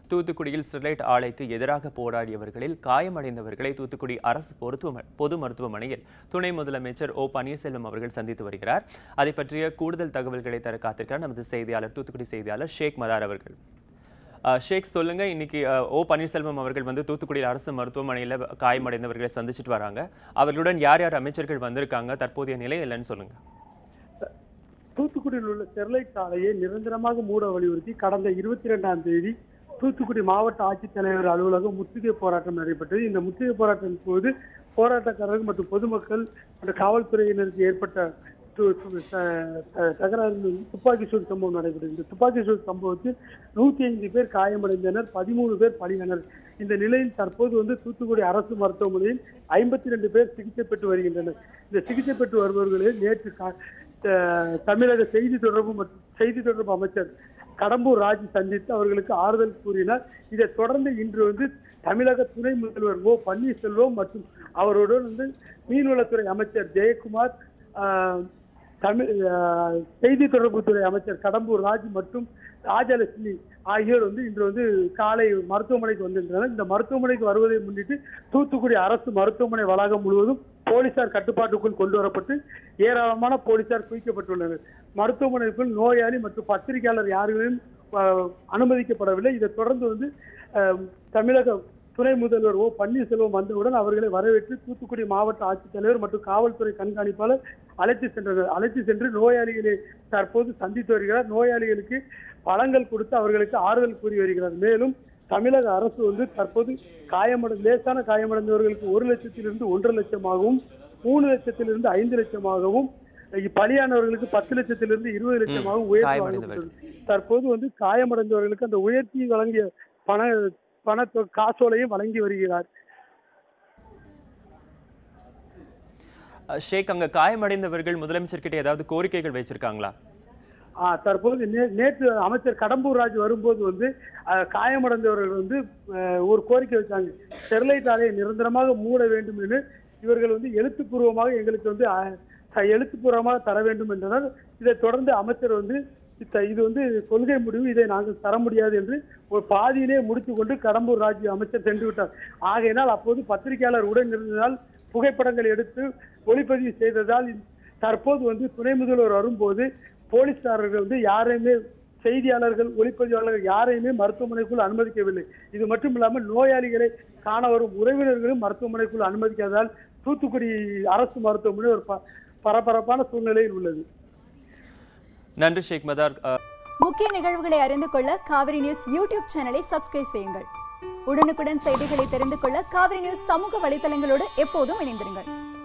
தூத்துக்குடியில் ஸ்டெர்லைட் ஆலைக்கு எதிராக போராடியவர்களில் காயமடைந்தவர்களை தூத்துக்குடி அரசு பொருத்துவ பொது மருத்துவமனையில் துணை முதலமைச்சர் ஓ பன்னீர்செல்வம் அவர்கள் சந்தித்து வருகிறார் அதை பற்றிய கூடுதல் தகவல்களை தர காத்திருக்கிறார் நமது செய்தியாளர் தூத்துக்குடி செய்தியாளர் ஷேக் மதார் அவர்கள் அஹ், ஷேக் சொல்லுங்க இன்னைக்கு அஹ், ஓ பன்னீர்செல்வம் அவர்கள் வந்து தூத்துக்குடி அரசு மருத்துவமனையில் காயமடைந்தவர்களை சந்திச்சுட்டு வராங்க அவர்களுடன் யார் யார் அமைச்சர்கள் வந்திருக்காங்க தற்போதைய நிலை இல்லைன்னு சொல்லுங்க தூத்துக்குடியில் உள்ள ஸ்டெர்லைட் ஆலையை நிரந்தரமாக மூட வலியுறுத்தி கடந்த இருபத்தி ரெண்டாம் தேதி தூத்துக்குடி மாவட்ட ஆட்சித்தலைவர் அலுவலகம் முற்றுகை போராட்டம் நடைபெற்றது இந்த முற்றுகை போராட்டத்தின் போது போராட்டக்காரர்கள் மற்றும் பொதுமக்கள் மற்றும் காவல்துறையினருக்கு ஏற்பட்ட து- து- த- த- தகராறு துப்பாக்கி சூடு சம்பவம் நடைபெற்றது இந்த துப்பாக்கி சூடு சம்பவத்தில் நூத்தி ஐந்து பேர் காயமடைந்தனர் பதிமூணு பேர் பலியானர் இந்த நிலையில் தற்போது வந்து தூத்துக்குடி அரசு மருத்துவமனையில் ஐம்பத்தி ரெண்டு பேர் சிகிச்சை பெற்று வருகின்றனர் இந்த சிகிச்சை பெற்று வருபவர்களை நேற்று கா- த- தமிழக செய்தி தொடர்பு மற்றும் செய்தி தொடர்பு அமைச்சர் கடம்பூர் ராஜ் சந்தித்து அவர்களுக்கு ஆறுதல் கூறினார் இதைத் தொடர்ந்து இன்று வந்து தமிழக துணை முதல்வர் ஓ பன்னீர்செல்வம் மற்றும் அவருடன் வந்து மீன்வளத்துறை அமைச்சர் ஜெயக்குமார் ஆஹ், தமிழ் ஆஹ், செய்தி தொடர்புத்துறை அமைச்சர் கடம்பூர் ராஜ் மற்றும் ராஜலட்சுமி ஆகியோர் வந்து இன்று வந்து காலை மருத்துவமனைக்கு வந்திருந்தனர் இந்த மருத்துவமனைக்கு வருவதை முன்னிட்டு தூத்துக்குடி அரசு மருத்துவமனை வளாகம் முழுவதும் போலீசார் கட்டுப்பாட்டுக்குள் கொண்டு வரப்பட்டு ஏராளமான போலீசார் குவிக்கப்பட்டுள்ளனர் மருத்துவமனைக்குள் நோயாளி மற்றும் பத்திரிகையாளர் யாரையும் ஆஹ், அனுமதிக்கப்படவில்லை இதைத் தொடர்ந்து வந்து ஆஹ், தமிழக துணை முதல்வர் ஓ பன்னீர்செல்வம் வந்தவுடன் அவர்களை வரவேற்று தூத்துக்குடி மாவட்ட ஆட்சித்தலைவர் மற்றும் காவல்துறை கண்காணிப்பாளர் அழைத்து சென்றனர் அழைத்து சென்று நோயாளிகளை தற்போது சந்தித்து வருகிறார் நோயாளிகளுக்கு பழங்கள் கொடுத்து அவர்களுக்கு ஆறுதல் கூறி வருகிறார் மேலும் தமிழக அரசு வந்து தற்போது காயமடைந்த லேசான காயமடைந்தவர்களுக்கு ஒரு லட்சத்திலிருந்து ஒன்றரை லட்சமாகவும் மூணு லட்சத்திலிருந்து ஐந்து லட்சமாகவும் பலியானவர்களுக்கு பத்து லட்சத்திலிருந்து இருபது லட்சமாகவும் உயர்த்தி காயமடைந்தவர்கள். வழங்கப்பட்டது தற்போது வந்து காயமடைந்தவர்களுக்கு அந்த உயர்த்தி வழங்கிய பண பண தொ- காசோலையும் வழங்கி வருகிறார் அஹ், ஷேக் அங்க காயமடைந்தவர்கள் முதலமைச்சர் கிட்ட ஏதாவது கோரிக்கைகள் வச்சிருக்காங்களா ஆ, தற்போது நே- நேற்று அமைச்சர் கடம்பூர் ராஜ் வரும்போது வந்து அஹ், காயமடைந்தவர்கள் வந்து அஹ், ஒரு கோரிக்கை வச்சாங்க ஸ்டெர்லைட் ஆலையை நிரந்தரமாக மூட வேண்டும் என்று இவர்கள் வந்து எழுத்துப்பூர்வமாக எங்களுக்கு வந்து அஹ், த- எழுத்துப்பூர்வமாக தர வேண்டும் என்றனர் இதைத் தொடர்ந்து அமைச்சர் வந்து இத்த- இது வந்து கொள்கை முடிவு இதை நாங்கள் தர முடியாது என்று ஒரு பாதியிலே முடித்துக் கொண்டு கடம்பூர் ராஜ் அமைச்சர் சென்று விட்டார் ஆகையினால் அப்போது பத்திரிகையாளர் உடன் இருந்ததால் புகைப்படங்கள் எடுத்து ஒளிப்பதிவு செய்ததால் தற்போது வந்து துணை முதல்வர் வரும்போது போலீஸ்காரர்கள் வந்து யாரையுமே செய்தியாளர்கள் ஒளிப்பதிவாளர்கள் யாரையுமே மருத்துவமனைக்குள் அனுமதிக்கவில்லை இது மட்டும் இல்லாமல் நோயாளிகளை காண வரும் உறவினர்களும் மருத்துவமனைக்குள் அனுமதிக்காததால் தூத்துக்குடி அரசு மருத்துவமனை ஒரு ப- பரபரப்பான சூழ்நிலையில் உள்ளது நன்றி ஷேக் மதார் அஹ், முக்கிய நிகழ்வுகளை அறிந்து கொள்ள காவிரி நியூஸ் யூடியூப் சேனலை சப்ஸ்கிரைப் செய்யுங்கள் உடனுக்குடன் செய்திகளை தெரிந்து கொள்ள காவிரி நியூஸ் சமூக வலைதளங்களோடு எப்போதும் இணைந்திருங்கள்